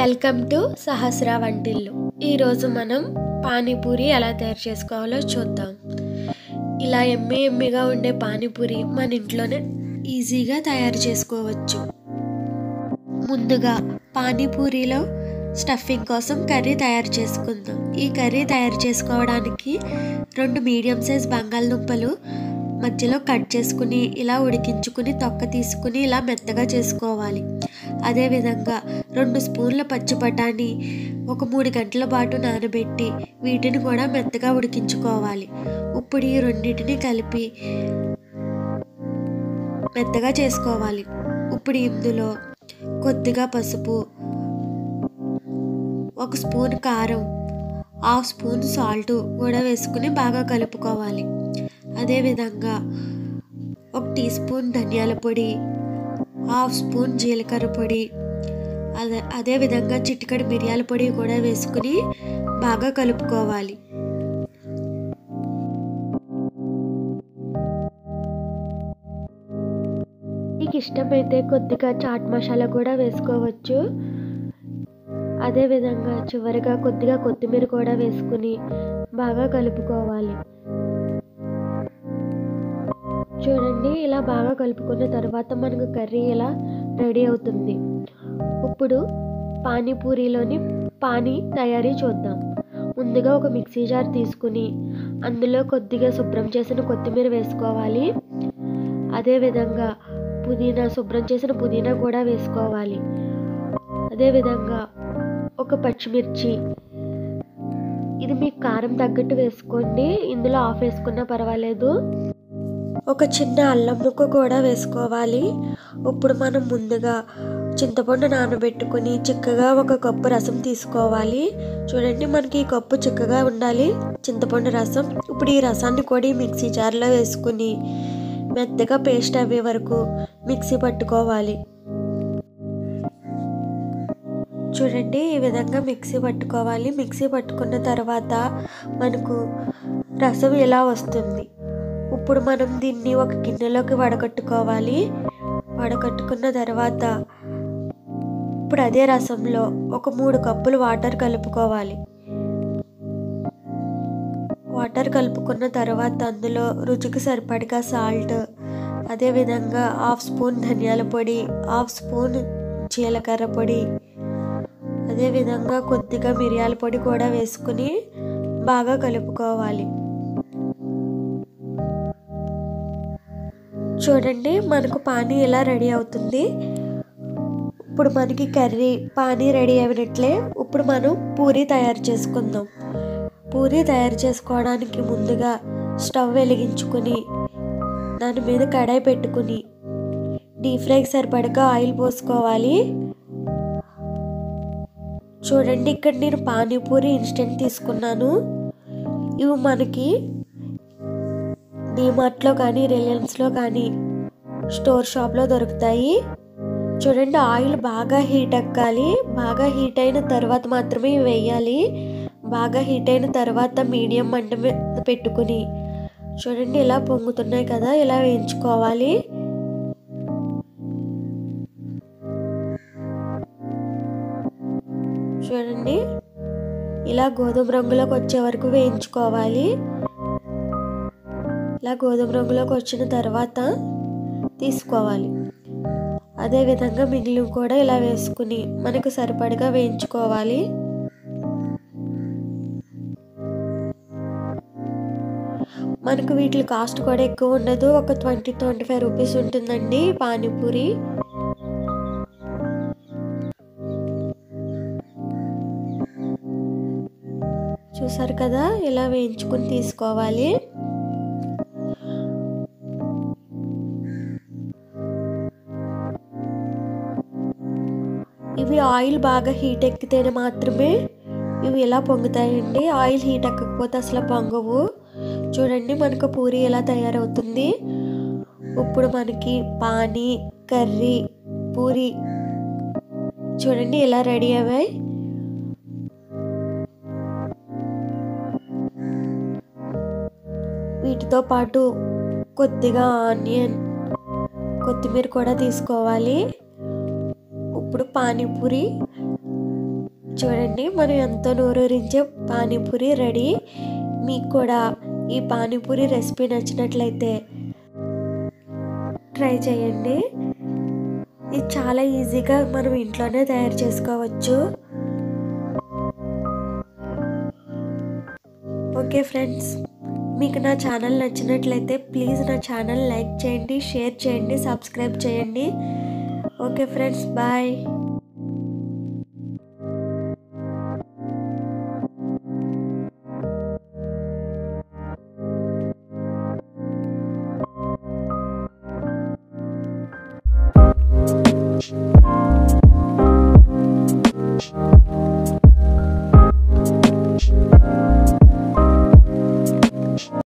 welcome to సహస్ర వంటిల్లు ఈరోజు మనం పానీపూరి ఎలా తయారు చేసుకోవాలో చూద్దాం ఇలా ఎమ్మి ఎమ్మిగా ఉండే పానీపూరి మన ఇంట్లోనే ఈజీగా తయారు చేసుకోవచ్చు ముందుగా పానీపూరిలో స్టఫింగ్ కోసం కర్రీ తయారు చేసుకుందాం ఈ కర్రీ తయారు చేసుకోవడానికి రెండు మీడియం సైజ్ బంగాళదుంపలు మధ్యలో కట్ చేసుకుని ఇలా ఉడికించుకుని తొక్క తీసుకుని ఇలా మెత్తగా చేసుకోవాలి అదేవిధంగా రెండు స్పూన్ల పచ్చి బఠానీ ఒక మూడు గంటల పాటు నానబెట్టి వీటిని కూడా మెత్తగా ఉడికించుకోవాలి ఇప్పుడు ఈ రెండింటిని కలిపి మెత్తగా చేసుకోవాలి ఇప్పుడు ఇందులో కొద్దిగా పసుపు ఒక స్పూన్ కారం హాఫ్ స్పూన్ సాల్ట్ కూడా వేసుకుని బాగా కలుపుకోవాలి అదేవిధంగా ఒక టీ స్పూన్ ధనియాల పొడి హాఫ్ స్పూన్ జీలకర్ర పొడి అదే అదేవిధంగా చిటికడి మిరియాల పొడి కూడా వేసుకుని బాగా కలుపుకోవాలి మీకు ఇష్టమైతే కొద్దిగా చాట్ మసాలా కూడా వేసుకోవచ్చు అదేవిధంగా చివరిగా కొద్దిగా కొత్తిమీర కూడా వేసుకుని బాగా కలుపుకోవాలి చూడండి ఇలా బాగా కలుపుకున్న తర్వాత మనకు కర్రీ ఇలా రెడీ అవుతుంది ఇప్పుడు పానీపూరిలోని పానీ తయారీ చూద్దాం ముందుగా ఒక మిక్సీ జార్ తీసుకుని అందులో కొద్దిగా శుభ్రం చేసిన కొత్తిమీర వేసుకోవాలి అదేవిధంగా పుదీనా శుభ్రం చేసిన పుదీనా కూడా వేసుకోవాలి అదేవిధంగా ఒక పచ్చిమిర్చి ఇది మీకు కారం తగ్గట్టు వేసుకోండి ఇందులో ఆఫ్ వేసుకున్నా పర్వాలేదు ఒక చిన్న అల్లం ముక్క కూడా వేసుకోవాలి ఇప్పుడు మనం ముందుగా చింతపండు నానబెట్టుకుని చిక్కగా ఒక కప్పు రసం తీసుకోవాలి చూడండి మనకి ఈ కప్పు చిక్కగా ఉండాలి చింతపండు రసం ఇప్పుడు ఈ రసాన్ని కూడా ఈ మిక్సీ జార్లో వేసుకుని మెత్తగా పేస్ట్ అయ్యే వరకు మిక్సీ పట్టుకోవాలి చూడండి ఈ విధంగా మిక్సీ పట్టుకోవాలి మిక్సీ పట్టుకున్న తర్వాత మనకు రసం ఇలా వస్తుంది ఇప్పుడు మనం దీన్ని ఒక గిన్నెలోకి వడకట్టుకోవాలి వడకట్టుకున్న తర్వాత ఇప్పుడు అదే రసంలో ఒక మూడు కప్పులు వాటర్ కలుపుకోవాలి వాటర్ కలుపుకున్న తర్వాత అందులో రుచికి సరిపడగా సాల్ట్ అదేవిధంగా హాఫ్ స్పూన్ ధనియాల పొడి హాఫ్ స్పూన్ జీలకర్ర పొడి అదేవిధంగా కొద్దిగా మిరియాల పొడి కూడా వేసుకుని బాగా కలుపుకోవాలి చూడండి మనకు పానీ ఇలా రెడీ అవుతుంది ఇప్పుడు మనకి కర్రీ పానీ రెడీ అయినట్లే ఇప్పుడు మనం పూరి తయారు చేసుకుందాం పూరి తయారు చేసుకోవడానికి ముందుగా స్టవ్ వెలిగించుకుని దాని మీద కడాయి పెట్టుకుని డీప్ ఫ్రైకి సరిపడగా ఆయిల్ పోసుకోవాలి చూడండి ఇక్కడ నేను పానీపూరి ఇన్స్టెంట్ తీసుకున్నాను ఇవి మనకి డిమార్ట్లో కానీ రిలయన్స్లో కానీ స్టోర్ షాప్లో దొరుకుతాయి చూడండి ఆయిల్ బాగా హీట్ ఎక్కాలి బాగా హీట్ అయిన తర్వాత మాత్రమే ఇవి వేయాలి బాగా హీట్ అయిన తర్వాత మీడియం మంట మీద పెట్టుకుని చూడండి ఇలా పొంగుతున్నాయి కదా ఇలా వేయించుకోవాలి చూడండి ఇలా గోధుమ రంగులోకి వచ్చే వరకు వేయించుకోవాలి ఇలా గోధుమ రంగులోకి వచ్చిన తర్వాత తీసుకోవాలి అదేవిధంగా మిగిలిన కూడా ఇలా వేసుకుని మనకు సరిపడగా వేయించుకోవాలి మనకు వీటి కాస్ట్ కూడా ఎక్కువ ఉండదు ఒక ట్వంటీ ట్వంటీ ఫైవ్ రూపీస్ ఉంటుందండి పానీపూరి చూసారు కదా ఇలా వేయించుకుని తీసుకోవాలి ఇవి ఆయిల్ బాగా హీట్ ఎక్కితేనే మాత్రమే ఇవి ఇలా పొంగుతాయండి ఆయిల్ హీట్ ఎక్కకపోతే అసలు పొంగవు చూడండి మనకు పూరి ఎలా తయారవుతుంది ఇప్పుడు మనకి పానీ కర్రీ పూరి చూడండి ఎలా రెడీ అయ్యాయి వీటితో పాటు కొద్దిగా ఆనియన్ కొత్తిమీర కూడా తీసుకోవాలి ఇప్పుడు పానీపూరి చూడండి మనం ఎంతో నోరూరించే పానీపూరి రెడీ మీకు కూడా ఈ పానీపూరి రెసిపీ నచ్చినట్లయితే ట్రై చేయండి ఇది చాలా ఈజీగా మనం ఇంట్లోనే తయారు చేసుకోవచ్చు ఓకే ఫ్రెండ్స్ మీకు నా ఛానల్ నచ్చినట్లయితే ప్లీజ్ నా ఛానల్ లైక్ చేయండి షేర్ చేయండి సబ్స్క్రైబ్ చేయండి ఓకే ఫ్రెండ్స్ బాయ్